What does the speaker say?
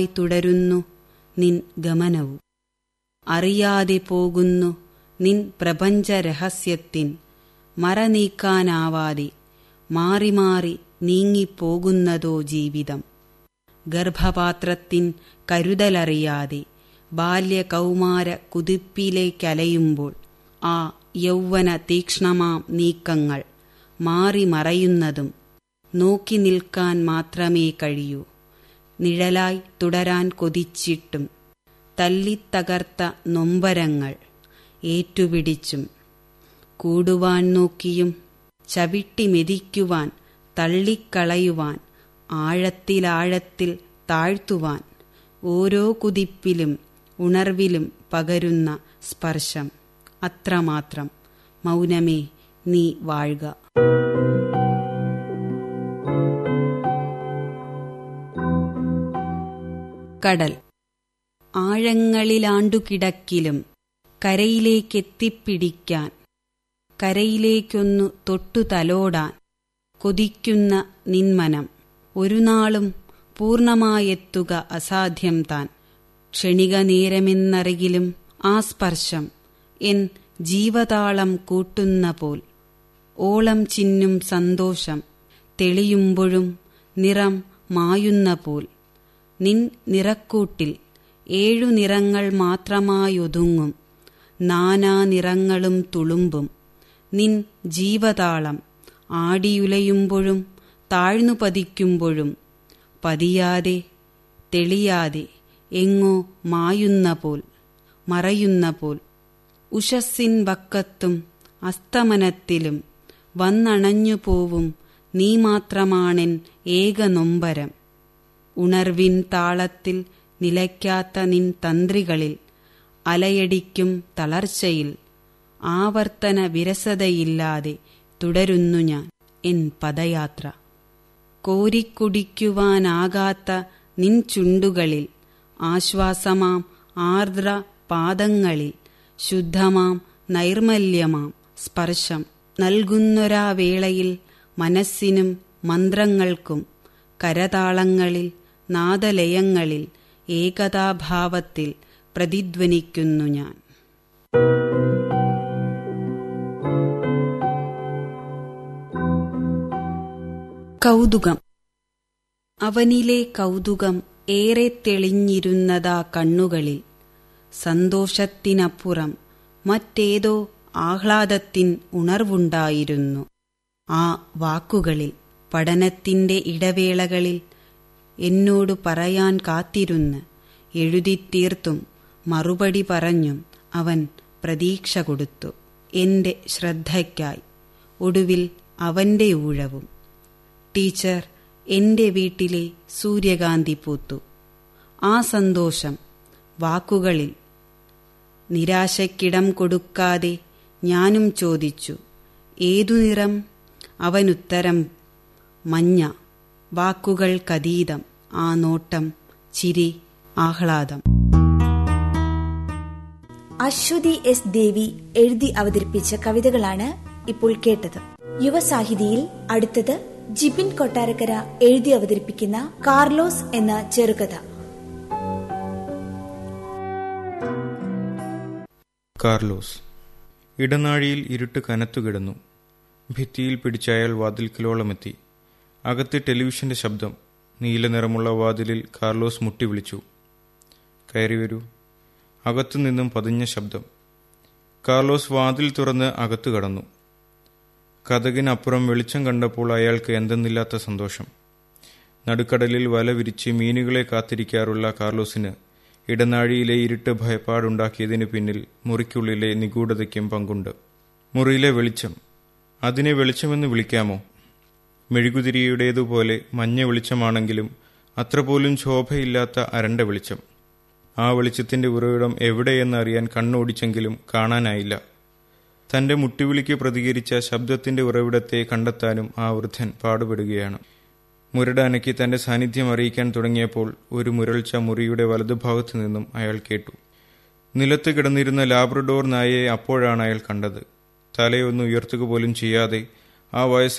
തുടരുന്നു നിൻ ഗമനവും അറിയാതെ പോകുന്നു നിൻ പ്രപഞ്ചരഹസ്യത്തിൻ മറനീക്കാനാവാതെ മാറി മാറി നീങ്ങിപ്പോകുന്നതോ ജീവിതം ഗർഭപാത്രത്തിൻ കരുതലറിയാതെ ബാല്യകൗമാര കുതിപ്പിലേക്കലയുമ്പോൾ ആ യൗവന തീക്ഷ്ണമാം നീക്കങ്ങൾ മാറി മറയുന്നതും നോക്കി നിൽക്കാൻ മാത്രമേ കഴിയൂ നിഴലായി തുടരാൻ കൊതിച്ചിട്ടും തല്ലിത്തകർത്ത നൊമ്പരങ്ങൾ ഏറ്റുപിടിച്ചും കൂടുവാൻ നോക്കിയും ചവിട്ടി മെതിക്കുവാൻ തള്ളിക്കളയുവാൻ ആഴത്തിലാഴത്തിൽ താഴ്ത്തുവാൻ ഓരോ കുതിപ്പിലും ഉണർവിലും പകരുന്ന സ്പർശം അത്രമാത്രം മൗനമേ നീ വാഴുക കടൽ ആഴങ്ങളിലാണ്ടുകിടക്കിലും കരയിലേക്കെത്തിപ്പിടിക്കാൻ കരയിലേക്കൊന്നു തൊട്ടു തലോടാൻ കൊതിക്കുന്ന നിന്മനം ഒരുനാളും പൂർണമായെത്തുക അസാധ്യം താൻ ക്ഷണിക നേരമെന്നറികിലും ആ സ്പർശം എൻ ജീവതാളം കൂട്ടുന്ന പോൽ ഓളം ചിന്നും സന്തോഷം തെളിയുമ്പോഴും നിറം മായുന്ന പോൽ നിൻ നിറക്കൂട്ടിൽ ഏഴു നിറങ്ങൾ മാത്രമായൊതുങ്ങും നാനാ നിറങ്ങളും തുളുമ്പും നിൻ ജീവതാളം ആടിയുലയുമ്പോഴും താഴ്ന്നു പതിക്കുമ്പോഴും പതിയാതെ തെളിയാതെ എങ്ങോ മായുന്ന പോൽ മറയുന്ന പോൽ ഉഷസ്സിൻ വക്കത്തും അസ്തമനത്തിലും വന്നണഞ്ഞു പോവും നീ മാത്രമാണെൻ ഏക നൊമ്പരം ഉണർവിൻ താളത്തിൽ നിലയ്ക്കാത്ത നിൻ തന്ത്രികളിൽ അലയടിക്കും തളർച്ചയിൽ ആവർത്തന വിരസതയില്ലാതെ തുടരുന്നു ഞാൻ എൻ പദയാത്ര കോരിക്കുടിക്കുവാനാകാത്ത നിൻ ചുണ്ടുകളിൽ ആശ്വാസമാം ആർദ്ര പാദങ്ങളിൽ ശുദ്ധമാം നൈർമല്യമാം സ്പർശം നൽകുന്നൊരാ വേളയിൽ മനസ്സിനും മന്ത്രങ്ങൾക്കും കരതാളങ്ങളിൽ നാദലയങ്ങളിൽ ഏകതാഭാവത്തിൽ പ്രതിധ്വനിക്കുന്നു ഞാൻ കൗതുകം അവനിലെ കൗതുകം ഏറെ തെളിഞ്ഞിരുന്നതാ കണ്ണുകളിൽ സന്തോഷത്തിനപ്പുറം മറ്റേതോ ആഹ്ലാദത്തിൻ ഉണർവുണ്ടായിരുന്നു ആ വാക്കുകളിൽ പഠനത്തിന്റെ ഇടവേളകളിൽ എന്നോടു പറയാൻ കാത്തിരുന്ന് എഴുതിത്തീർത്തും മറുപടി പറഞ്ഞും അവൻ പ്രതീക്ഷ കൊടുത്തു എന്റെ ശ്രദ്ധയ്ക്കായി ഒടുവിൽ അവന്റെ ഊഴവും ടീച്ചർ എന്റെ വീട്ടിലെ സൂര്യകാന്തി പൂത്തു ആ സന്തോഷം വാക്കുകളിൽ നിരാശയ്ക്കിടം കൊടുക്കാതെ ഞാനും ചോദിച്ചു ഏതു നിറം അവനുത്തരം മഞ്ഞ വാക്കുകൾക്കതീതം ആ നോട്ടം ചിരി ആഹ്ലാദം അശ്വതി എസ് ദേവി എഴുതി അവതരിപ്പിച്ച കവിതകളാണ് ഇപ്പോൾ കേട്ടത് യുവസാഹിതിയിൽ അടുത്തത് ജിബിൻ കൊട്ടാരക്കര എഴുതി അവതരിപ്പിക്കുന്ന കാർലോസ് എന്ന ചെറുകഥ കാർലോസ് ഇടനാഴിയിൽ ഇരുട്ട് കനത്തുകിടന്നു ഭിത്തിയിൽ പിടിച്ച അയാൾ വാതിൽക്കിലോളമെത്തി അകത്ത് ടെലിവിഷന്റെ ശബ്ദം നീല നിറമുള്ള വാതിലിൽ കാർലോസ് മുട്ടി വിളിച്ചു കയറി വരൂ അകത്തുനിന്നും പതിഞ്ഞ ശബ്ദം കാർലോസ് വാതിൽ തുറന്ന് അകത്തു കടന്നു കഥകിനപ്പുറം വെളിച്ചം കണ്ടപ്പോൾ അയാൾക്ക് എന്തെന്നില്ലാത്ത സന്തോഷം നടുക്കടലിൽ വല വിരിച്ച് മീനുകളെ കാത്തിരിക്കാറുള്ള കാർലോസിന് ഇടനാഴിയിലെ ഇരുട്ട് ഭയപ്പാടുണ്ടാക്കിയതിനു പിന്നിൽ മുറിക്കുള്ളിലെ നിഗൂഢതയ്ക്കും പങ്കുണ്ട് മുറിയിലെ വെളിച്ചം അതിനെ വെളിച്ചമെന്ന് വിളിക്കാമോ മെഴുകുതിരിയുടേതുപോലെ മഞ്ഞ വെളിച്ചമാണെങ്കിലും അത്ര പോലും ശോഭയില്ലാത്ത അരണ്ട വെളിച്ചം ആ വെളിച്ചത്തിന്റെ ഉറവിടം എവിടെയെന്നറിയാൻ കണ്ണോടിച്ചെങ്കിലും കാണാനായില്ല തന്റെ മുട്ടിവിളിക്ക് പ്രതികരിച്ച ശബ്ദത്തിന്റെ ഉറവിടത്തെ കണ്ടെത്താനും ആ വൃദ്ധൻ പാടുപെടുകയാണ് മുരടാനയ്ക്ക് തന്റെ സാന്നിധ്യം അറിയിക്കാൻ തുടങ്ങിയപ്പോൾ ഒരു മുരൾച്ച മുറിയുടെ വലതുഭാഗത്തു നിന്നും അയാൾ കേട്ടു നിലത്ത് കിടന്നിരുന്ന ലാബ്രഡോർ നായയെ അപ്പോഴാണ് അയാൾ കണ്ടത് തലയൊന്ന് ഉയർത്തുക പോലും ചെയ്യാതെ ആ വയസ്സ്